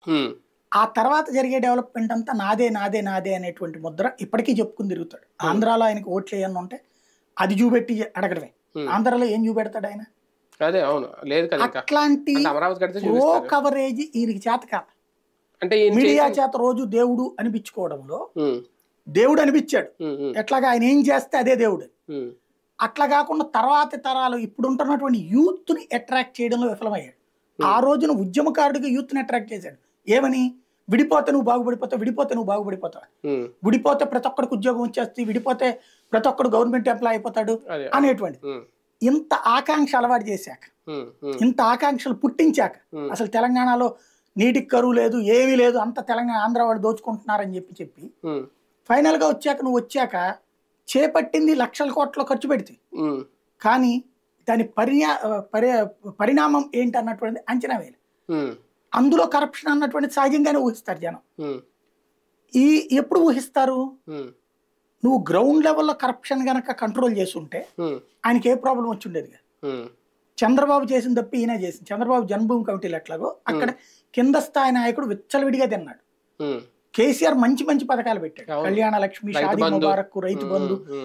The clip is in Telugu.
ఉమ్, ఆ తర్వాత జరిగే డెవలప్మెంట్ అంతా నాదే నాదే నాదే అనేటువంటి ముద్ర ఇప్పటికీ చెప్పుకుని తిరుగుతాడు ఆంధ్రాలో ఆయనకి ఓట్లు వేయను ఉంటే అది చూపెట్టి అడగడమే Hmm. ఆంధ్రాలో ఏం చూపెడతాడు ఆయన అదే అవును లేదు కదా ఇంకా అట్లాంటి అంటే అమరావతి కడితే ప్రో చూపిస్తారు కవరేజ్ ఈయనకి చేత కాదు అంటే ఈయన మీడియా చేసిన- చేత రోజు దేవుడు అనిపించుకోవడంలో ఉమ్, దేవుడు అనిపించాడు ఉమ్, ఉమ్, ఎట్లాగా ఆయన ఏం చేస్తే అదే దేవుడు ఉమ్, అట్లా కాకుండా తర్వాతి తరాలు ఇప్పుడు ఉంటున్నటువంటి యూత్ ని అట్రాక్ట్ చేయడంలో విఫలమయ్యాడు ఆ రోజున ఉద్యమకారుడిగా యూత్ ని అట్రాక్ట్ చేశాడు ఏమని విడిపోతే నువ్వు బాగుపడిపోతావు విడిపోతే నువ్వు బాగుపడిపోతావు ఉమ్, విడిపోతే ప్రతి ఒక్కడికి ఉద్యోగం వచ్చేస్తుంది విడిపోతే ప్రతి ఒక్కడు గవర్నమెంట్ ఎంప్లాయ్ అయిపోతాడు అదే అనేటువంటి ఉమ్, ఇంత ఆకాంక్ష అలవాటు చేశాక ఉమ్, ఉమ్, ఇంత ఆకాంక్షలు పుట్టించాక Hmm. అసలు తెలంగాణలో నీటికి కరువు లేదు ఏమీ లేదు అంత తెలంగాణ ఆంధ్ర వాళ్ళు దోచుకుంటున్నారని చెప్పి చెప్పి ఉమ్, ఫైనల్ గా వచ్చాక నువ్వు వచ్చాక చేపట్టింది లక్షల కోట్ల ఖర్చు పెడితే ఉమ్, కానీ దాని పరిణా పరి పరిణామం ఏంటి అన్నటువంటిది అంచనా వేయాలి ఉమ్, అందులో కరప్షన్ అన్నటువంటిది సహజంగానే ఊహిస్తారు జనం ఉమ్, ఈ ఎప్పుడు ఊహిస్తారు ఉమ్, నువ్వు గ్రౌండ్ లెవెల్లో కరప్షన్ గనక కంట్రోల్ చేస్తుంటే ఉమ్, ఆయనకి ఏ ప్రాబ్లం వచ్చి ఉండేది కాదు ఉమ్, చంద్రబాబు చేసిన తప్పి ఈయన చేసింది చంద్రబాబు జన్మభూమి కమిటీలు ఎట్లాగో అక్కడ కింద స్థాయి నాయకుడు విచ్చలవిడిగా తిన్నాడు ఉమ్, కేసీఆర్ మంచి మంచి పథకాలు పెట్టాడు అవును. కళ్యాణ లక్ష్మి రైతు షాదీ బంధు. ముబారక్ రైతు బంధు ఉమ్, ఉమ్.